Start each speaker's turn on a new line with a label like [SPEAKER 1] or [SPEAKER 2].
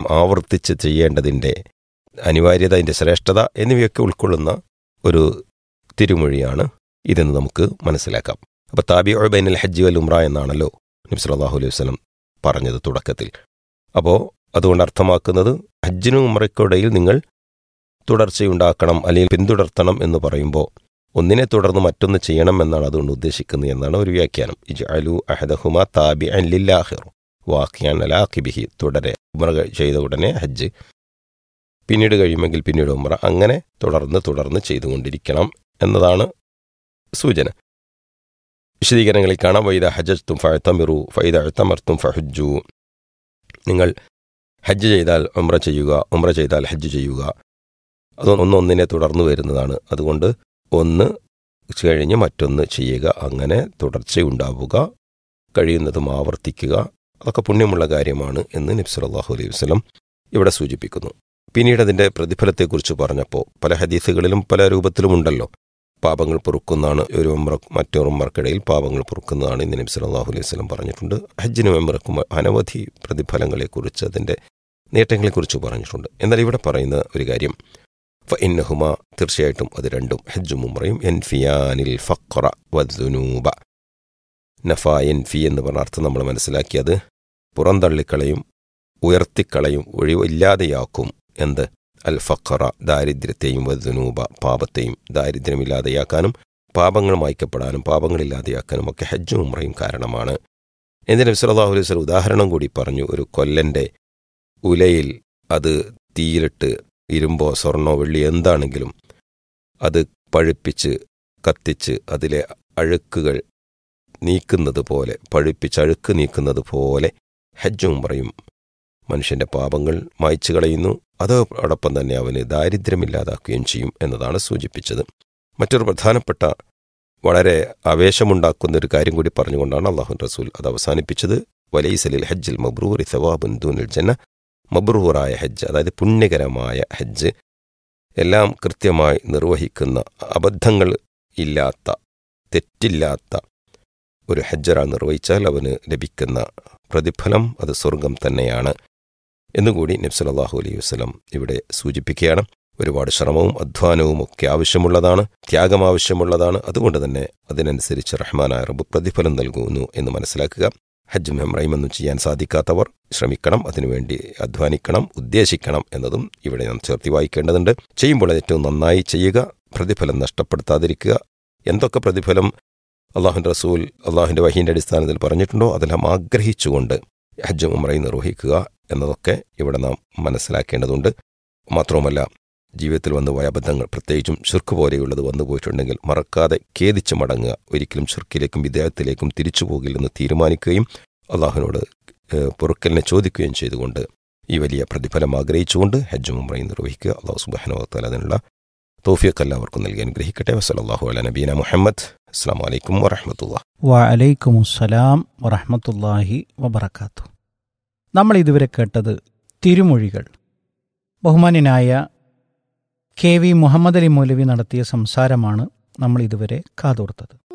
[SPEAKER 1] ആവർത്തിച്ച് ചെയ്യേണ്ടതിൻ്റെ അനിവാര്യത അതിൻ്റെ ശ്രേഷ്ഠത എന്നിവയൊക്കെ ഉൾക്കൊള്ളുന്ന ഒരു തിരുമൊഴിയാണ് ഇതെന്ന് നമുക്ക് മനസ്സിലാക്കാം അപ്പോൾ താബി ബൈനൽ ഹജ്ജി വൽ ഉംറ എന്നാണല്ലോ നബി സല്ലല്ലാഹു അലൈഹി വസല്ലം പറഞ്ഞത് തുടക്കത്തിൽ അപ്പോൾ അതുകൊണ്ട് അർത്ഥമാക്കുന്നത് ഹജ്ജിനും ഉംറയ്ക്കിടയിൽ നിങ്ങൾ തുടർച്ചയുണ്ടാക്കണം അല്ലെങ്കിൽ പിന്തുടർത്തണം എന്ന് പറയുമ്പോൾ ഒന്നിനെ തുടർന്ന് മറ്റൊന്ന് ചെയ്യണം എന്നാണ് അതുകൊണ്ട് ഉദ്ദേശിക്കുന്നത് എന്നാണ് ഒരു വ്യാഖ്യാനം ഇജ്അലു അഹദഹുമ താബി അൻ ലില്ലാഹിർ വാഖിയാൻ അലാഖിബിഹി തുടരെ ഉംറ ചെയ്ത ഉടനെ ഹജ്ജ് പിന്നീട് കഴിയുമെങ്കിൽ പിന്നീട് ഉംറ അങ്ങനെ തുടർന്ന് തുടർന്ന് ചെയ്തുകൊണ്ടിരിക്കണം എന്നതാണ് സൂചന വിശദീകരണങ്ങളിൽ കാണാം വൈദ ഹജ്ജത്തും ഫഴത്തമിറു ഫൈദ അഴുത്തമർത്തും ഫഹുജു നിങ്ങൾ ഹജ്ജ് ചെയ്താൽ ഉംറ ചെയ്യുക ഉംറ ചെയ്താൽ ഹജ്ജ് ചെയ്യുക അത് ഒന്നൊന്നിനെ തുടർന്ന് വരുന്നതാണ് അതുകൊണ്ട് ഒന്ന് കഴിഞ്ഞ് മറ്റൊന്ന് ചെയ്യുക അങ്ങനെ തുടർച്ചയുണ്ടാവുക കഴിയുന്നതും ആവർത്തിക്കുക അതൊക്കെ പുണ്യമുള്ള കാര്യമാണ് എന്ന് നബ്സലാഹു അലൈഹി വസ്ലം ഇവിടെ സൂചിപ്പിക്കുന്നു പിന്നീട് അതിൻ്റെ പ്രതിഫലത്തെക്കുറിച്ച് പറഞ്ഞപ്പോൾ പല ഹദീസുകളിലും പല രൂപത്തിലും ഉണ്ടല്ലോ പാപങ്ങൾ പൊറുക്കുന്നതാണ് ഒരു ഉമ്ര മറ്റൊരു ഉമ്മർക്കിടയിൽ പാപങ്ങൾ പൊറുക്കുന്നതാണ് ഇന്ന് നബി സല്ലല്ലാഹു അലൈഹി വസല്ലം പറഞ്ഞിട്ടുണ്ട് ഹജ്ജിനും ഉമ്രക്കും അനവധി പ്രതിഫലങ്ങളെക്കുറിച്ച് അതിൻ്റെ നേട്ടങ്ങളെക്കുറിച്ച് പറഞ്ഞിട്ടുണ്ട് എന്നാൽ ഇവിടെ പറയുന്ന ഒരു കാര്യം ഫ ഇന്നഹുമ തീർച്ചയായിട്ടും അത് രണ്ടും ഹജ്ജും ഉമ്രയും എൻഫിയാനിൽ ഫഖ്റ വദ്ദുനൂബ നഫ എൻഫി എന്ന് പറഞ്ഞ അർത്ഥം നമ്മൾ മനസ്സിലാക്കിയത് പുറന്തള്ളിക്കളയും ഉയർത്തിക്കളയും ഒഴിവില്ലാതെയാക്കും എന്ത് അൽ ഫഖറ ദാരിദ്ര്യത്തെയും വദ്ദുനൂബ പാപത്തെയും ദാരിദ്ര്യമില്ലാതെയാക്കാനും പാപങ്ങൾ മായ്ക്കപ്പെടാനും പാപങ്ങളില്ലാതെയാക്കാനും ഒക്കെ ഹജ്ജും ഉമ്രയും കാരണമാണ് എന്തിന് നബ്സലാഹു അലൈഹി വസല്ലം ഉദാഹരണം കൂടി പറഞ്ഞു ഒരു കൊല്ലൻ്റെ ഉലയിൽ അത് തീയിലിട്ട് ഇരുമ്പോ സ്വർണോ വെള്ളി എന്താണെങ്കിലും അത് പഴുപ്പിച്ച് കത്തിച്ച് അതിലെ അഴുക്കുകൾ നീക്കുന്നത് പോലെ പഴുപ്പിച്ച് അഴുക്ക് നീക്കുന്നത് പോലെ ഹജ്ജും പറയും മനുഷ്യന്റെ പാപങ്ങൾ മായ്ച്ചു കളയുന്നു അതോടൊപ്പം തന്നെ അവന് ദാരിദ്ര്യമില്ലാതാക്കുകയും ചെയ്യും എന്നതാണ് സൂചിപ്പിച്ചത് മറ്റൊരു പ്രധാനപ്പെട്ട വളരെ ആവേശമുണ്ടാക്കുന്ന ഒരു കാര്യം കൂടി പറഞ്ഞുകൊണ്ടാണ് അള്ളാഹു റസൂൽ അത് അവസാനിപ്പിച്ചത് വലൈസലിൽ ഹജ്ജിൽ മബ്രൂർ സവാബുൻ ദൂനിൽ ജന്ന മബ്രൂറായ ഹജ്ജ് അതായത് പുണ്യകരമായ ഹജ്ജ് എല്ലാം കൃത്യമായി നിർവഹിക്കുന്ന അബദ്ധങ്ങൾ ഇല്ലാത്ത തെറ്റില്ലാത്ത ഒരു ഹജ്ജറാൾ നിർവഹിച്ചാൽ അവന് ലഭിക്കുന്ന പ്രതിഫലം അത് സ്വർഗം തന്നെയാണ് എന്നുകൂടി നബ്സലാഹു അലൈഹി വസ്ലം ഇവിടെ സൂചിപ്പിക്കുകയാണ് ഒരുപാട് ശ്രമവും അധ്വാനവും ഒക്കെ ആവശ്യമുള്ളതാണ് ത്യാഗം ആവശ്യമുള്ളതാണ് അതുകൊണ്ട് തന്നെ അതിനനുസരിച്ച് റഹ്മാനായ റബ്ബ് പ്രതിഫലം നൽകുന്നു എന്ന് മനസ്സിലാക്കുക ഹജ്ജും ഹെമ്രയുമൊന്നും ചെയ്യാൻ സാധിക്കാത്തവർ ശ്രമിക്കണം അതിനുവേണ്ടി അധ്വാനിക്കണം ഉദ്ദേശിക്കണം എന്നതും ഇവിടെ നാം ചേർത്തി വായിക്കേണ്ടതുണ്ട് ചെയ്യുമ്പോൾ ഏറ്റവും നന്നായി ചെയ്യുക പ്രതിഫലം നഷ്ടപ്പെടുത്താതിരിക്കുക എന്തൊക്കെ പ്രതിഫലം അള്ളാഹുൻ്റെ റസൂൽ അള്ളാഹുൻ്റെ വഹീൻ്റെ അടിസ്ഥാനത്തിൽ പറഞ്ഞിട്ടുണ്ടോ അതെല്ലാം ആഗ്രഹിച്ചുകൊണ്ട് ഹജ്ജും ഉമ്രയും നിർവഹിക്കുക എന്നതൊക്കെ ഇവിടെ നാം മനസ്സിലാക്കേണ്ടതുണ്ട് മാത്രവുമല്ല ജീവിതത്തിൽ വന്നു പോയ അബദ്ധങ്ങൾ പ്രത്യേകിച്ചും ചുർക്ക് പോലെയുള്ളത് വന്നു പോയിട്ടുണ്ടെങ്കിൽ മറക്കാതെ ഖേദിച്ച് മടങ്ങുക ഒരിക്കലും ചുർക്കിലേക്കും വിദേഹത്തിലേക്കും തിരിച്ചു പോകില്ലെന്ന് തീരുമാനിക്കുകയും അള്ളാഹുവിനോട് പൊറുക്കലിനെ ചോദിക്കുകയും ചെയ്തുകൊണ്ട് ഈ വലിയ പ്രതിഫലം ആഗ്രഹിച്ചുകൊണ്ട് ഹജ്ജും ഉമ്രയും നിർവഹിക്കുക അള്ളാഹു സുബാനുവത്താൽ അതിനുള്ള തോഫിയൊക്കെ എല്ലാവർക്കും നൽകി അനുഗ്രഹിക്കട്ടെ വസലാഹു അല നബീന മുഹമ്മദ് അസ്സാം വലൈക്കും വറഹമത്തുള്ള
[SPEAKER 2] വലൈക്കും അസ്സലാം വറഹമത്തല്ലാഹി വബർക്കാത്തു നമ്മൾ ഇതുവരെ കേട്ടത് തിരുമൊഴികൾ ബഹുമാന്യനായ കെ വി മുഹമ്മദ് അലി മൗലവി നടത്തിയ സംസാരമാണ് നമ്മൾ ഇതുവരെ കാതോർത്തത്